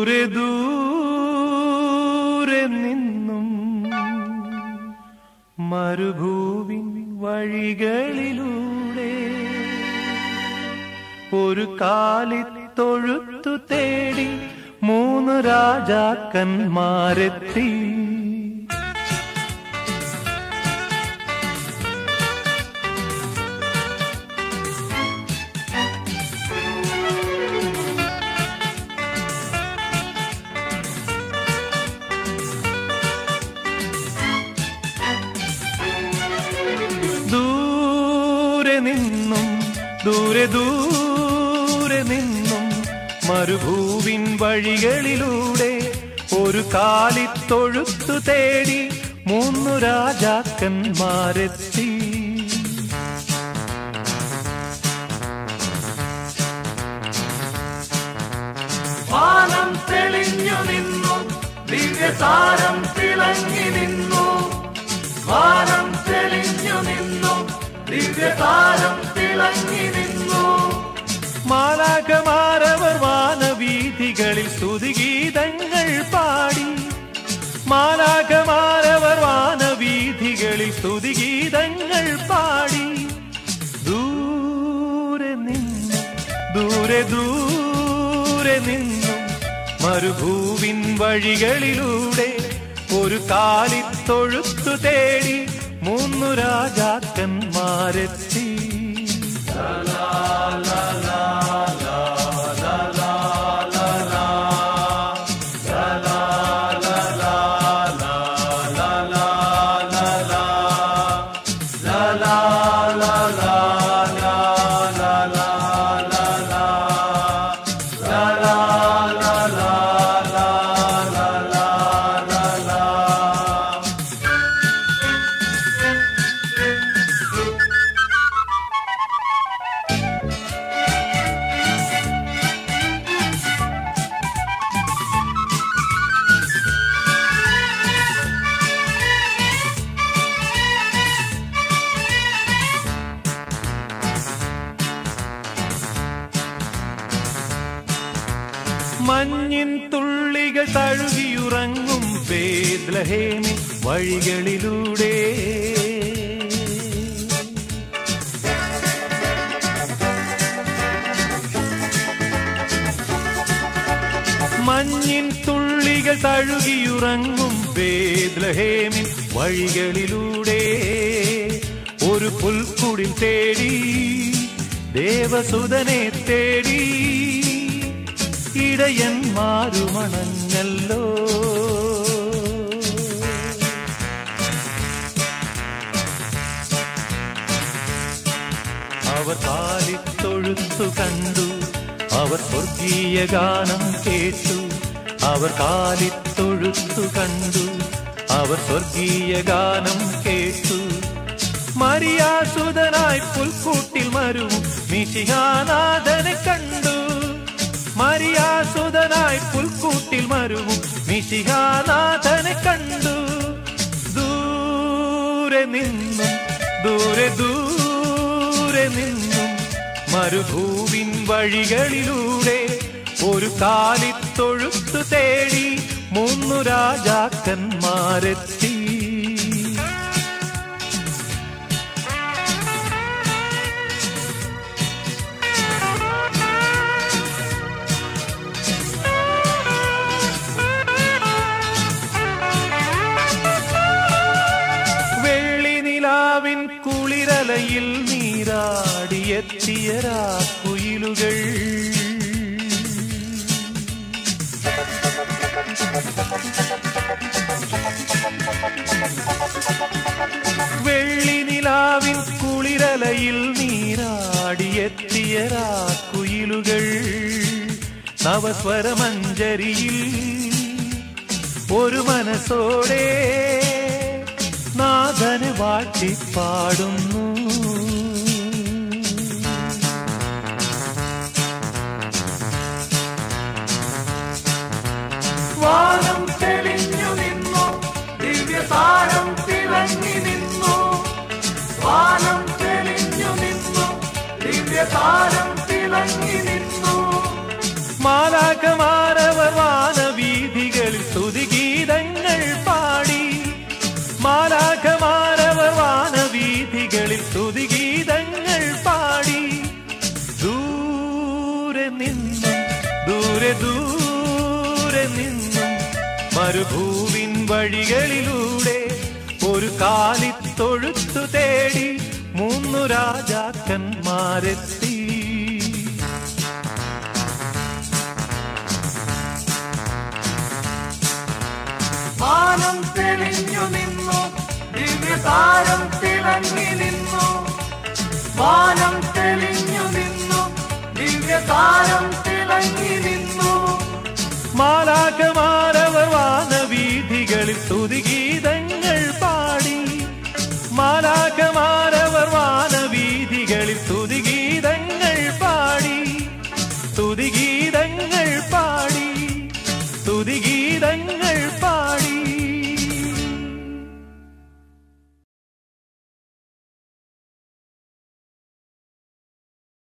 ദൂരെ ദൂരെ നിന്നും മരുഭൂവിൻ വഴികളിലൂടെ ഒരു കാലിത്തൊഴുത്തു തേടി മൂന്ന് രാജാക്കന്മാരെത്തി ദൂരെ നിന്നും ദൂരെ ദൂരെ നിന്നും മരുഭൂവിൻ വഴികളിലൂടെ ഒരു കാലിത്തൊഴുത്തു തേടി മൂന്നു രാജാക്കന്മാരെത്തി വാനം തെളിഞ്ഞു നിന്നു ദിവ്യതാരം തിളങ്ങി നിന്നു വാനം തെളിഞ്ഞു നിന്നു ദിവ്യതാരം തിളങ്ങി നിന്നു മാലാകമാരവർ വാനവീഥികളിൽ സ്തുതിഗീതങ്ങൾ പാടി മാലാകമാരവർ വാനവീഥികളിൽ സ്തുതിഗീതങ്ങൾ പാടി ദൂരെ നിന്നും ദൂരെ ദൂരെ നിന്നും മരുഭൂവിൻ വഴികളിലൂടെ ഒരു കാലിത്തൊഴുത്തു തേടി മൂന്നു രാജാക്കന്മാരെത്തി മഞ്ഞിൻ തുള്ളികൾ തഴുകിയുറങ്ങും ബേദ്ലഹേമി വഴികളിലൂടെ മഞ്ഞിൻ തുള്ളികൾ തഴുകിയുറങ്ങും ബേദ്ലഹേമിൻ വഴികളിലൂടെ ഒരു പുൽക്കുടിൽ തേടി ദേവസുതനെ തേടി ഇടയന്മാരുമണഞ്ഞല്ലോ അവർ കാലിത്തൊഴുത്തു കണ്ടു അവർ സ്വർഗീയ ഗാനം കേട്ടു അവർ കാലിത്തൊഴുത്തു കണ്ടു അവർ സ്വർഗീയ ഗാനം കേട്ടു മരിയാസുതനായി പുൽക്കൂട്ടിൽ മരുവും മിശിഹാനാഥനെ കണ്ടു മരിയാസുതനായി പുൽക്കൂട്ടിൽ മരുവും മിശിഹാനാഥനെ കണ്ടു ദൂരെ നിന്നും ദൂരെ ദൂരെ നിന്നും മരുഭൂവിൻ വഴികളിലൂടെ ഒരു കാലിത്തൊഴുത്തു തേടി മൂന്നു രാജാക്കന്മാരെത്തി വെള്ളി നിലാവിൻ കുളിരലയിൽ നീരാടിയെത്തിയ രാക്കുയിലുകൾ വെള്ളി നിലാവിൻ കുളിരലയിൽ നീരാടിയെത്തിയ രാക്കുയിലുകൾ നവസ്വരമഞ്ജരിയിൽ ഒരു മനസ്സോടെ നാഥന് വാട്ടിപ്പാടുന്നു വാനം തെളിഞ്ഞു നിന്നു ദിവ്യതാരം തിളങ്ങി നിന്നു വാനം തെളിഞ്ഞു നിന്നു ദിവ്യതാരം തിളങ്ങി നിന്നു മാലാകമാരവർ വാന മരുഭൂവിൻ വഴികളിലൂടെ ഒരു കാലിത്തൊഴുത്തു തേടി മൂന്നു രാജാക്കന്മാരെത്തി